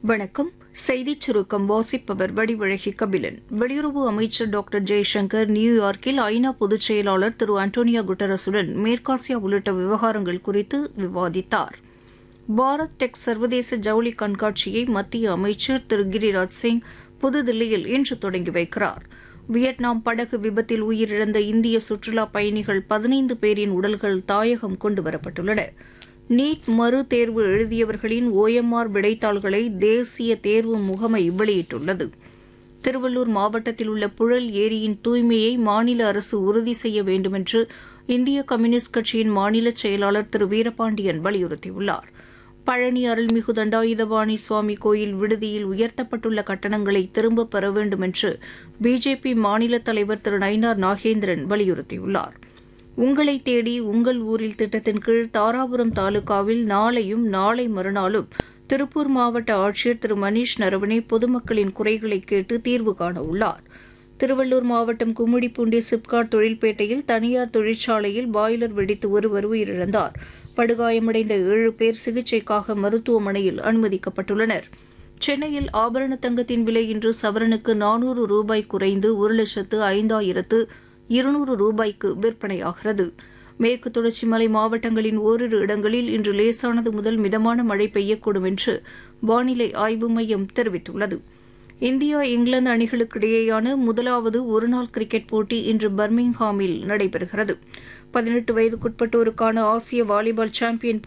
வணக்கம் செய்திச் சுருக்கம் வாசிப்பவர் வடிவழகி கபிலன் வெளியுறவு அமைச்சர் டாக்டர் ஜெய்சங்கர் நியூயார்க்கில் ஐநா பொதுச் செயலாளர் திரு அண்டோனியா குட்டரஸுடன் மேற்காசியா உள்ளிட்ட விவகாரங்கள் குறித்து விவாதித்தார் பாரத் டெக் சர்வதேச ஜவுளி கண்காட்சியை மத்திய அமைச்சர் திரு கிரிராஜ் சிங் புதுதில்லியில் இன்று தொடங்கி வைக்கிறார் வியட்நாம் படகு விபத்தில் உயிரிழந்த இந்திய சுற்றுலா பயணிகள் பதினைந்து பேரின் உடல்கள் தாயகம் கொண்டுவரப்பட்டுள்ளன நீட் மறு தேர்வு எழுதியவர்களின் ஓஎம்ஆர் விடைத்தாள்களை தேசிய தேர்வு முகமை வெளியிட்டுள்ளது திருவள்ளூர் மாவட்டத்தில் உள்ள புழல் ஏரியின் தூய்மையை மாநில அரசு உறுதி செய்ய வேண்டுமென்று இந்திய கம்யூனிஸ்ட் கட்சியின் மாநில செயலாளர் திரு வீரபாண்டியன் வலியுறுத்தியுள்ளார் பழனி அருள்மிகு தண்டாயுதபாணி சுவாமி கோயில் விடுதியில் உயர்த்தப்பட்டுள்ள கட்டணங்களை திரும்பப் பெற வேண்டும் என்று பிஜேபி மாநில தலைவர் திரு நயினார் நாகேந்திரன் வலியுறுத்தியுள்ளார் உங்களை தேடி உங்கள் ஊரில் திட்டத்தின் கீழ் தாராபுரம் தாலுகாவில் நாளையும் நாளை மறுநாளும் திருப்பூர் மாவட்ட ஆட்சியர் திரு மணீஷ் நரவணே பொதுமக்களின் குறைகளை கேட்டு தீர்வு காண உள்ளார் திருவள்ளூர் மாவட்டம் கும்மிடிப்பூண்டி சிப்காட் தொழில்பேட்டையில் தனியார் தொழிற்சாலையில் பாய்லர் வெடித்து ஒருவர் உயிரிழந்தார் படுகாயமடைந்த ஏழு பேர் சிகிச்சைக்காக மருத்துவமனையில் அனுமதிக்கப்பட்டுள்ளனர் சென்னையில் ஆபரண தங்கத்தின் விலை இன்று சவரனுக்கு நானூறு ரூபாய் குறைந்து ஒரு லட்சத்து ஐந்தாயிரத்து இருநூறு ரூபாய்க்கு விற்பனையாகிறது மேற்கு தொடர்ச்சி மலை மாவட்டங்களின் ஓரிரு இடங்களில் இன்று லேசானது முதல் மிதமான மழை பெய்யக்கூடும் என்று வானிலை ஆய்வு மையம் தெரிவித்துள்ளது இந்தியா இங்கிலாந்து அணிகளுக்கு இடையேயான முதலாவது ஒருநாள் கிரிக்கெட் போட்டி இன்று பர்மிங்ஹாமில் நடைபெறுகிறது பதினெட்டு வயதுக்குட்பட்டோருக்கான ஆசிய வாலிபால் சாம்பியன்